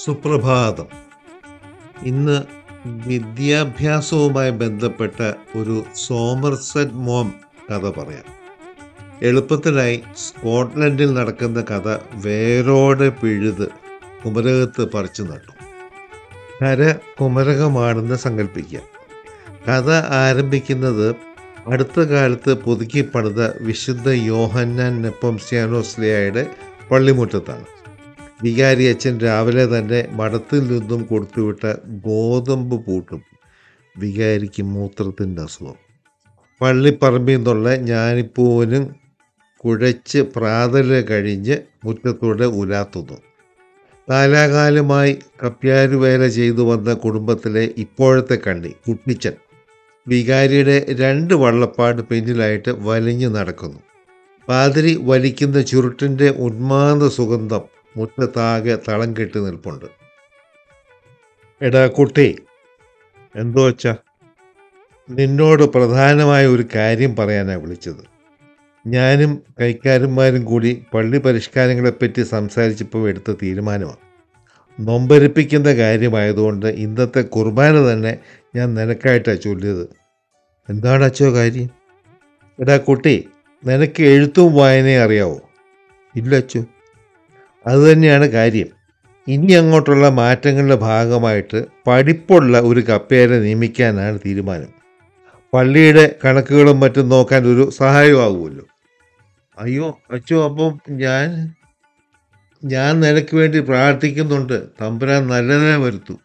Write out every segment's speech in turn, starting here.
സുപ്രഭാതം ഇന്ന് വിദ്യാഭ്യാസവുമായി ബന്ധപ്പെട്ട ഒരു സോമർസെറ്റ് മോം കഥ പറയാം എളുപ്പത്തിനായി സ്കോട്ട്ലൻഡിൽ നടക്കുന്ന കഥ വേരോടെ പിഴുത് കുമരകത്ത് പറിച്ചു നട്ടു കര കുമരകമാണെന്ന് സങ്കല്പിക്കുക കഥ ആരംഭിക്കുന്നത് അടുത്ത കാലത്ത് പുതുക്കി പണിത വിശുദ്ധ യോഹന്നാൻ നെപ്പോംസ്യാനോസ്ലിയായുടെ പള്ളിമുറ്റത്താണ് വികാരി അച്ഛൻ രാവിലെ തന്നെ മഠത്തിൽ നിന്നും കൊടുത്തുവിട്ട ഗോതമ്പ് പൂട്ടും വികാരിക്ക് മൂത്രത്തിൻ്റെ അസുഖം പള്ളിപ്പറമ്പിൽ നിന്നുള്ള ഞാനിപ്പൂവിനും കുഴച്ച് പ്രാതല് കഴിഞ്ഞ് മുറ്റത്തൂടെ ഉലാത്തുന്നു കാലാകാലമായി കപ്യാരുവേല ചെയ്തു വന്ന കുടുംബത്തിലെ ഇപ്പോഴത്തെ കണ്ണി കുട്ടിച്ചൻ വികാരിയുടെ രണ്ട് വള്ളപ്പാട് പിന്നിലായിട്ട് വലിഞ്ഞു നടക്കുന്നു പാതിരി വലിക്കുന്ന ചുരുട്ടിൻ്റെ ഉന്മാദ സുഗന്ധം മുറ്റത്താകെ തളം കെട്ടി നിൽപ്പുണ്ട് എടാ കുട്ടി എന്തോ വച്ചാ നിന്നോട് പ്രധാനമായ ഒരു കാര്യം പറയാനാണ് വിളിച്ചത് ഞാനും കൈക്കാരന്മാരും കൂടി പള്ളി പരിഷ്കാരങ്ങളെപ്പറ്റി സംസാരിച്ചപ്പോൾ എടുത്ത തീരുമാനമാണ് നൊമ്പരിപ്പിക്കുന്ന കാര്യമായതുകൊണ്ട് ഇന്നത്തെ കുർബാന തന്നെ ഞാൻ നിനക്കായിട്ടാണ് ചൊല്ലിയത് എന്താണ് അച്ചോ കാര്യം എടാ കുട്ടി നിനക്ക് എഴുത്തും വായനയും അറിയാവോ ഇല്ല അച്ചു അതുതന്നെയാണ് കാര്യം ഇനി അങ്ങോട്ടുള്ള മാറ്റങ്ങളുടെ ഭാഗമായിട്ട് പഠിപ്പുള്ള ഒരു കപ്പേരെ നിയമിക്കാനാണ് തീരുമാനം പള്ളിയുടെ കണക്കുകളും മറ്റും നോക്കാൻ ഒരു സഹായമാകുമല്ലോ അയ്യോ അച്ചോ അപ്പം ഞാൻ ഞാൻ നിനക്ക് വേണ്ടി പ്രാർത്ഥിക്കുന്നുണ്ട് തമ്പുരാൻ നല്ലതിനെ വരുത്തു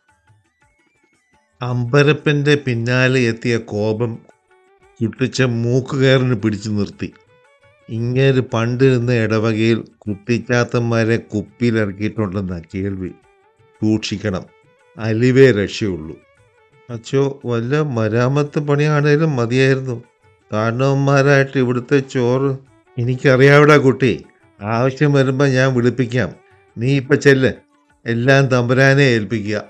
അമ്പരപ്പൻ്റെ പിന്നാലെ എത്തിയ കോപം കുട്ടിച്ച മൂക്കുകയറിന് പിടിച്ചു നിർത്തി ഇങ്ങേര് പണ്ടിരുന്ന ഇടവകയിൽ കുട്ടിച്ചാത്തന്മാരെ കുപ്പിയിലിറക്കിയിട്ടുണ്ടെന്ന കേൾവി സൂക്ഷിക്കണം അലിവേ രക്ഷയുള്ളൂ അച്ചോ വല്ല മരാമത്ത് പണിയാണേലും മതിയായിരുന്നു കാരണവന്മാരായിട്ട് ഇവിടുത്തെ ചോറ് എനിക്കറിയാവിടാ കുട്ടി ആവശ്യം വരുമ്പോൾ ഞാൻ വിളിപ്പിക്കാം നീ ഇപ്പം ചെല്ല് എല്ലാം തമ്പുരാനെ ഏൽപ്പിക്കുക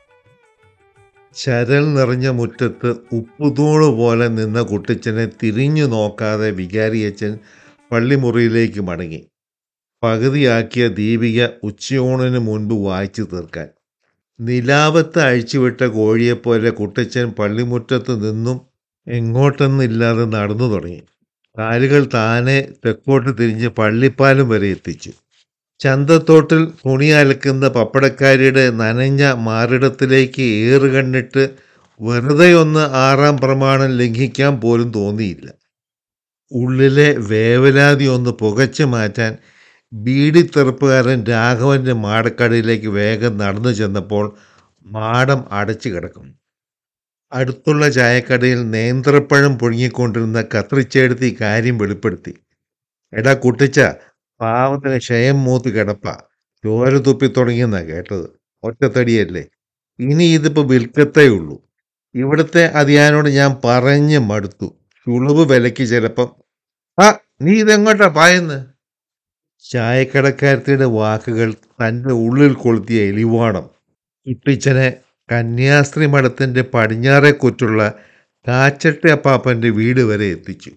ചരൽ നിറഞ്ഞ മുറ്റത്ത് ഉപ്പുതൂണ് പോലെ നിന്ന കുട്ടിച്ചനെ തിരിഞ്ഞു നോക്കാതെ വികാരിയച്ചൻ പള്ളിമുറിയിലേക്ക് മടങ്ങി പകുതിയാക്കിയ ദീപിക ഉച്ചയൂണിന് മുൻപ് വായിച്ചു തീർക്കാൻ നിലാവത്ത് അഴിച്ചുവിട്ട കോഴിയെപ്പോലെ കുട്ടിച്ചൻ പള്ളിമുറ്റത്ത് നിന്നും എങ്ങോട്ടെന്നില്ലാതെ നടന്നു തുടങ്ങി കാലുകൾ താനെ തെക്കോട്ട് തിരിഞ്ഞ് പള്ളിപ്പാലം വരെ എത്തിച്ചു ചന്തത്തോട്ടിൽ തുണി അലക്കുന്ന പപ്പടക്കാരിയുടെ നനഞ്ഞ മാറിടത്തിലേക്ക് ഏറുകണ്ണിട്ട് വെറുതെ ഒന്ന് ആറാം പ്രമാണം ലംഘിക്കാൻ പോലും തോന്നിയില്ല ഉള്ളിലെ വേവലാതി ഒന്ന് പുകച്ചു മാറ്റാൻ ബീഡിത്തെറുപ്പുകാരൻ രാഘവൻ്റെ മാടക്കടയിലേക്ക് വേഗം നടന്നു ചെന്നപ്പോൾ മാടം അടച്ചു കിടക്കും അടുത്തുള്ള ചായക്കടയിൽ നേന്ത്രപ്പഴം പുഴുങ്ങിക്കൊണ്ടിരുന്ന കത്രിച്ചെടുത്തി കാര്യം വെളിപ്പെടുത്തി എടാ കുട്ടിച്ച പാവത്തിന് ക്ഷയം മൂത്ത് കിടപ്പ ചോര തുപ്പി തുടങ്ങിയെന്നാ കേട്ടത് ഒറ്റത്തടിയല്ലേ ഇനി ഇതിപ്പോൾ വിൽക്കത്തേ ഉള്ളൂ ഇവിടുത്തെ അതിയാനോട് ഞാൻ പറഞ്ഞ് മടുത്തു ചുളിവ് വിലയ്ക്ക് ചിലപ്പം ആ നീ ഇതെങ്ങോട്ടാ പായെന്ന് ചായക്കടക്കാരത്തിയുടെ വാക്കുകൾ തൻ്റെ ഉള്ളിൽ കൊളുത്തിയ എലിവാണം കുട്ടിച്ചനെ കന്യാസ്ത്രീ മഠത്തിൻ്റെ പടിഞ്ഞാറേക്കുറ്റുള്ള കാച്ചട്ടി അപ്പാപ്പൻ്റെ വീട് വരെ എത്തിച്ചു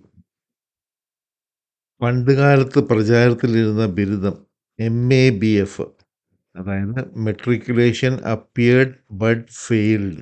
പണ്ടുകാലത്ത് പ്രചാരത്തിലിരുന്ന ബിരുദം എം എ ബി എഫ് അതായത് മെട്രിക്കുലേഷൻ അപ്പിയേർഡ് ബഡ് ഫെയിൽഡ്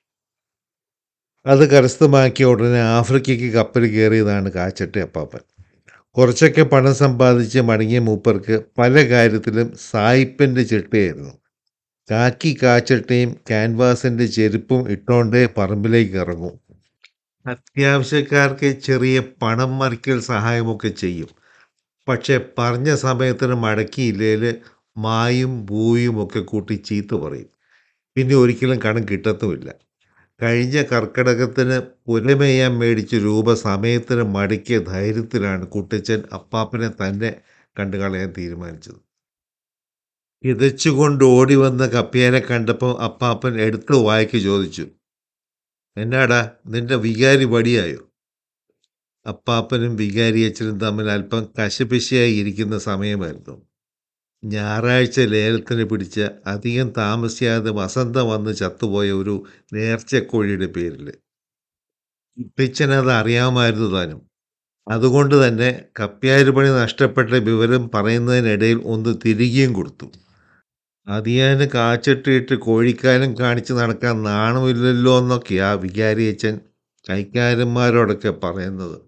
അത് കരസ്ഥമാക്കിയ ഉടനെ ആഫ്രിക്കയ്ക്ക് കപ്പൽ കയറിയതാണ് കാച്ചട്ടി അപ്പാപ്പൻ കുറച്ചൊക്കെ പണം സമ്പാദിച്ച് മടങ്ങിയ മൂപ്പർക്ക് പല കാര്യത്തിലും സായിപ്പിൻ്റെ ചിട്ടയായിരുന്നു കാക്കി കാച്ചട്ടയും ക്യാൻവാസിൻ്റെ ചെരുപ്പും ഇട്ടോണ്ടേ പറമ്പിലേക്ക് ഇറങ്ങും അത്യാവശ്യക്കാർക്ക് ചെറിയ പണം മറിക്കൽ സഹായമൊക്കെ ചെയ്യും പക്ഷെ പറഞ്ഞ സമയത്തിന് മടക്കിയില്ലേൽ മായും പൂയും ഒക്കെ കൂട്ടി ചീത്ത പറയും പിന്നെ ഒരിക്കലും കണം കിട്ടത്തുമില്ല കഴിഞ്ഞ കർക്കിടകത്തിന് പുലമേയാൻ മേടിച്ച രൂപ സമയത്തിന് മടക്കിയ ധൈര്യത്തിലാണ് കുട്ടിച്ചൻ അപ്പാപ്പനെ തന്നെ കണ്ടുകളയാൻ തീരുമാനിച്ചത് ഇതച്ചുകൊണ്ട് ഓടി വന്ന കപ്പിയാനെ കണ്ടപ്പോൾ അപ്പാപ്പൻ എടുത്തു വായിക്ക് ചോദിച്ചു എന്നാടാ നിന്റെ വികാരി വടിയായോ അപ്പാപ്പനും വികാരിയച്ഛനും തമ്മിൽ അല്പം കശപിശയായി ഇരിക്കുന്ന സമയമായിരുന്നു ഞായറാഴ്ച ലേലത്തിന് പിടിച്ച അധികം താമസിയാതെ വസന്ത വന്ന് ചത്തുപോയ ഒരു നേർച്ചക്കോഴിയുടെ പേരിൽ ഇപ്പിച്ചൻ അത് അറിയാമായിരുന്നു താനും അതുകൊണ്ട് തന്നെ കപ്പ്യാര് പണി നഷ്ടപ്പെട്ട വിവരം പറയുന്നതിനിടയിൽ ഒന്ന് തിരികെയും കൊടുത്തു അതിയാന് കാച്ചിട്ടിട്ട് കോഴിക്കാലും കാണിച്ച് നടക്കാൻ നാണമില്ലല്ലോ എന്നൊക്കെയാ വികാരിയച്ഛൻ കൈക്കാരന്മാരോടൊക്കെ പറയുന്നത്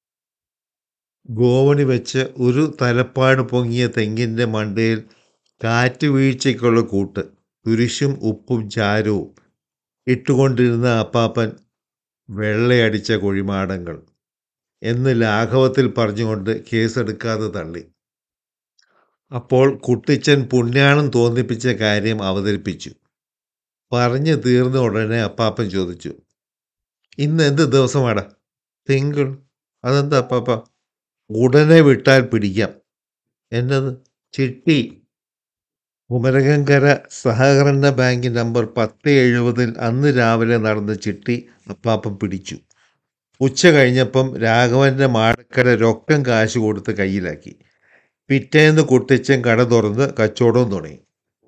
ഗോവണി വെച്ച് ഒരു തലപ്പാട് പൊങ്ങിയ തെങ്ങിൻ്റെ മണ്ടയിൽ കാറ്റ് വീഴ്ചയ്ക്കുള്ള കൂട്ട് കുരിശും ഉപ്പും ചാരവും ഇട്ടുകൊണ്ടിരുന്ന അപ്പാപ്പൻ വെള്ളയടിച്ച കുഴിമാടങ്ങൾ എന്ന് ലാഘവത്തിൽ പറഞ്ഞുകൊണ്ട് കേസെടുക്കാതെ തള്ളി അപ്പോൾ കുട്ടിച്ചൻ പുണ്യാളം തോന്നിപ്പിച്ച കാര്യം അവതരിപ്പിച്ചു പറഞ്ഞു തീർന്ന ഉടനെ അപ്പാപ്പൻ ചോദിച്ചു ഇന്ന് എന്ത് ദിവസമാടാ തിങ്കൾ അതെന്താ അപ്പാപ്പ ഉടനെ വിട്ടാൽ പിടിക്കാം എന്നത് ചിട്ടി കുമരകങ്കര സഹകരണ ബാങ്ക് നമ്പർ പത്ത് എഴുപതിൽ അന്ന് രാവിലെ നടന്ന ചിട്ടി അപ്പാപ്പൻ പിടിച്ചു ഉച്ച കഴിഞ്ഞപ്പം രാഘവന്റെ മാടക്കര രൊക്കം കാശ് കൊടുത്ത് കയ്യിലാക്കി പിറ്റേന്ന് കുട്ടിച്ചൻ കട തുറന്ന് കച്ചവടവും തുടങ്ങി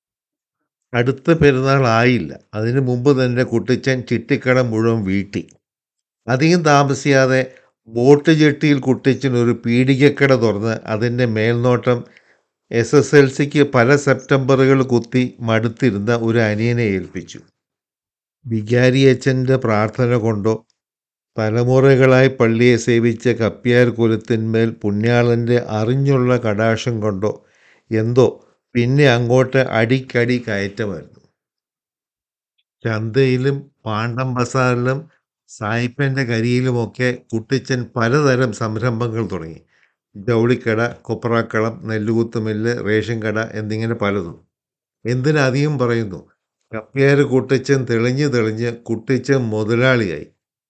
അടുത്ത പെരുന്നാൾ ആയില്ല അതിനു മുമ്പ് തന്നെ കുട്ടിച്ചൻ ചിട്ടിക്കട മുഴുവൻ വീട്ടി അധികം താമസിയാതെ ബോട്ട് ജെട്ടിയിൽ കുട്ടിച്ചൻ ഒരു പീഡികക്കട തുറന്ന് അതിൻ്റെ മേൽനോട്ടം എസ് എസ് എൽ സിക്ക് പല സെപ്റ്റംബറുകൾ കുത്തി മടുത്തിരുന്ന ഒരു അനിയനെ ഏൽപ്പിച്ചു വികാരിയച്ഛൻ്റെ പ്രാർത്ഥന കൊണ്ടോ തലമുറകളായി പള്ളിയെ സേവിച്ച കപ്പ്യാർ കുലത്തിന്മേൽ പുണ്യാളൻ്റെ അറിഞ്ഞുള്ള കടാക്ഷം കൊണ്ടോ എന്തോ പിന്നെ അങ്ങോട്ട് അടിക്കടി കയറ്റമായിരുന്നു ചന്തയിലും പാണ്ഡം ബസാറിലും സായിപ്പൻ്റെ കരിയിലുമൊക്കെ കുട്ടിച്ചൻ പലതരം സംരംഭങ്ങൾ തുടങ്ങി ജൗളിക്കട കൊപ്രാക്കളം നെല്ലുകുത്ത് മില്ല് റേഷൻ കട എന്നിങ്ങനെ പലതും എന്തിനധികം പറയുന്നു കപ്പ്യാര് കുട്ടിച്ചൻ തെളിഞ്ഞ് തെളിഞ്ഞ് കുട്ടിച്ചൻ മുതലാളിയായി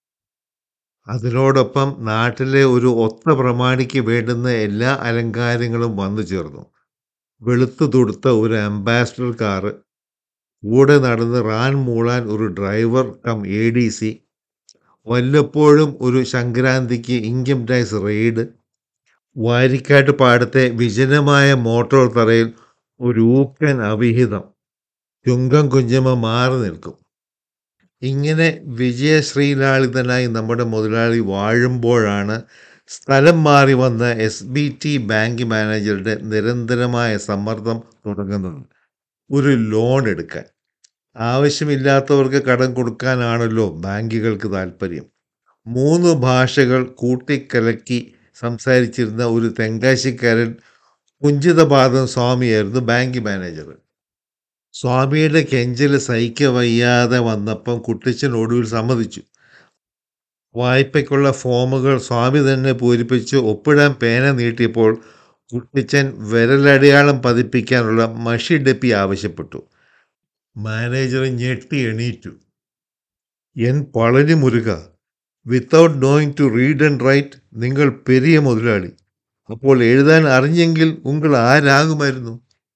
അതിനോടൊപ്പം നാട്ടിലെ ഒരു ഒത്ത പ്രമാണിക്ക് വേണ്ടുന്ന എല്ലാ അലങ്കാരങ്ങളും വന്നു ചേർന്നു വെളുത്തു തുടുത്ത ഒരു അംബാസഡർ കാറ് കൂടെ നടന്ന് റാൻ മൂളാൻ ഒരു driver cum A D C വല്ലപ്പോഴും ഒരു സംക്രാന്തിക്ക് ഇൻകം ടാക്സ് റെയ്ഡ് വാരിക്കാട്ട് പാടത്തെ വിജനമായ മോട്ടോർ തറയിൽ ഒരു ഊക്കൻ അവിഹിതം ചുങ്കം കുഞ്ഞമ്മ മാറി നിൽക്കും ഇങ്ങനെ വിജയശ്രീലാളിതനായി നമ്മുടെ മുതലാളി വാഴുമ്പോഴാണ് സ്ഥലം മാറി വന്ന എസ് ബി ടി ബാങ്ക് മാനേജറുടെ നിരന്തരമായ സമ്മർദ്ദം തുടങ്ങുന്നത് ഒരു ലോൺ എടുക്കാൻ ആവശ്യമില്ലാത്തവർക്ക് കടം കൊടുക്കാനാണല്ലോ ബാങ്കുകൾക്ക് താല്പര്യം മൂന്ന് ഭാഷകൾ കൂട്ടിക്കലക്കി സംസാരിച്ചിരുന്ന ഒരു തെങ്കാശിക്കാരൻ കുഞ്ചിതപാദം സ്വാമിയായിരുന്നു ബാങ്ക് മാനേജർ സ്വാമിയുടെ കെഞ്ചല് സഹിക്ക വയ്യാതെ വന്നപ്പം കുട്ടിച്ചൻ ഒടുവിൽ സമ്മതിച്ചു വായ്പയ്ക്കുള്ള ഫോമുകൾ സ്വാമി തന്നെ പൂരിപ്പിച്ച് ഒപ്പിടാൻ പേന നീട്ടിയപ്പോൾ കുട്ടിച്ചൻ വിരലടയാളം പതിപ്പിക്കാനുള്ള മഷി ഡെപ്പി ആവശ്യപ്പെട്ടു മാനേജർ ഞെട്ടി എണീറ്റു എൻ Palani Muruga without knowing to read and write നിങ്ങൾ പെരിയ മുതലാളി അപ്പോൾ എഴുതാൻ അറിഞ്ഞെങ്കിൽ ഉങ്ങൾ ആരാകുമായിരുന്നു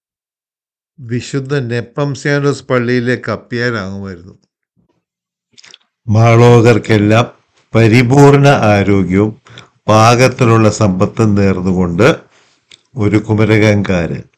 വിശുദ്ധ നെപ്പംസ്യാനോസ് പള്ളിയിലെ കപ്പ്യാരാകുമായിരുന്നു മാളോകർക്കെല്ലാം പരിപൂർണ ആരോഗ്യവും പാകത്തിലുള്ള സമ്പത്തും നേർന്നുകൊണ്ട് ഒരു കുമരകങ്കാരൻ